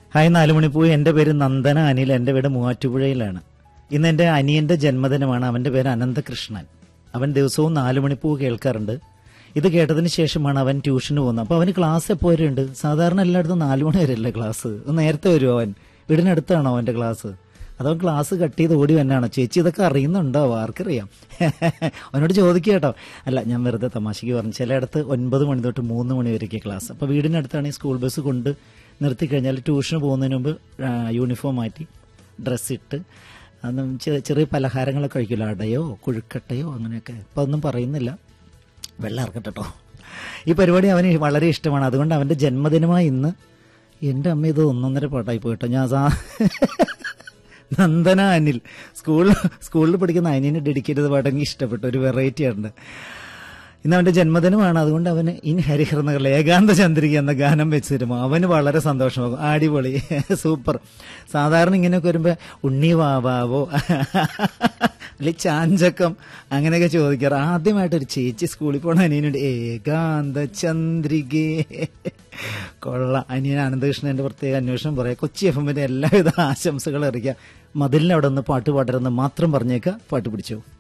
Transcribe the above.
hi നാലുമണിപ്പൂ എൻ്റെ പേര് നന്ദന അനിൽ എൻ്റെ വീട് മൂവാറ്റുപുഴയിലാണ് ഇന്ന് എൻ്റെ അനിയൻ്റെ ജന്മദിനമാണ് അവൻ്റെ പേര് അനന്തകൃഷ്ണൻ അവൻ ദിവസവും നാലുമണിപ്പൂ കേൾക്കാറുണ്ട് ഇത് കേട്ടതിന് ശേഷമാണ് അവൻ ട്യൂഷന് പോകുന്നത് അപ്പോൾ അവന് ക്ലാസ് എപ്പോൾ വരെ ഉണ്ട് സാധാരണ എല്ലായിടത്തും നാലു മണി വരെയല്ലേ ക്ലാസ് ഒന്ന് നേരത്തെ വരുമോ അവൻ വീടിനടുത്താണോ അവൻ്റെ ക്ലാസ് അതോ ക്ലാസ് കട്ട് ചെയ്ത് ഓടി വന്നാണോ ചേച്ചി ഇതൊക്കെ അറിയുന്നുണ്ടോ ആർക്കറിയാം അവനോട് ചോദിക്കുക കേട്ടോ അല്ല ഞാൻ വെറുതെ തമാശയ്ക്ക് പറഞ്ഞു ചിലയിടത്ത് ഒൻപത് മണി തൊട്ട് മൂന്ന് മണി വരെയൊക്കെ ക്ലാസ് അപ്പോൾ വീടിനടുത്താണെങ്കിൽ സ്കൂൾ ബസ് കൊണ്ട് നിർത്തി കഴിഞ്ഞാൽ ട്യൂഷന് പോകുന്നതിന് മുമ്പ് ആ, യൂണിഫോം മാറ്റി ഡ്രസ്സ് ഇട്ട് അന്ന് ചെ- ചെറിയ പലഹാരങ്ങളൊക്കെ കഴിക്കില്ല അടയോ കുഴുക്കട്ടയോ അങ്ങനെയൊക്കെ ഇപ്പം ഒന്നും പറയുന്നില്ല വെള്ളം ഇറക്കട്ടെ കേട്ടോ ഈ പരിപാടി അവന് വളരെ ഇഷ്ടമാണ് അതുകൊണ്ട് അവൻ്റെ ജന്മദിനമായി ഇന്ന് എൻ്റെ അമ്മ ഇത് ഒന്നൊന്നര പാട്ടായി പോയിട്ടോ ഞാൻ സാ നന്ദന അനിൽ സ്കൂളിൽ സ്കൂളിൽ പഠിക്കുന്ന അനിയന് ഡെഡിക്കേറ്റ് ചെയ്ത പാട്ട് എനിക്ക് ഇഷ്ടപ്പെട്ടു ഒരു വെറൈറ്റി ഉണ്ട് ഇന്ന് അവന്റെ ജന്മദിനമാണ് അതുകൊണ്ട് അവന് ഇൻ ഹരിഹർന്നകൾ ഏകാന്ത ചന്ദ്രിക എന്ന ഗാനം വെച്ച് തരുമോ അവന് വളരെ സന്തോഷമാകും അടിപൊളി സൂപ്പർ സാധാരണ ഇങ്ങനെയൊക്കെ വരുമ്പോ ഉണ്ണി വാവാവോ അല്ലെ ചാഞ്ചക്കം അങ്ങനെയൊക്കെ ചോദിക്കാറ് ആദ്യമായിട്ട് ഒരു ചേച്ചി സ്കൂളിൽ പോണ അനിയനുണ്ട് ഏകാന്ത ചന്ദ്രികേ കൊള്ള അനിയൻ അനന്തകൃഷ്ണന്റെ പ്രത്യേക അന്വേഷണം പറയാം കൊച്ചി എഫ് എമ്മിന്റെ എല്ലാവിധ ആശംസകളും അറിയിക്കാം മതിലിന് അവിടെ നിന്ന് പാട്ട് പാടരുന്ന് മാത്രം പറഞ്ഞേക്ക പാട്ട് പിടിച്ചു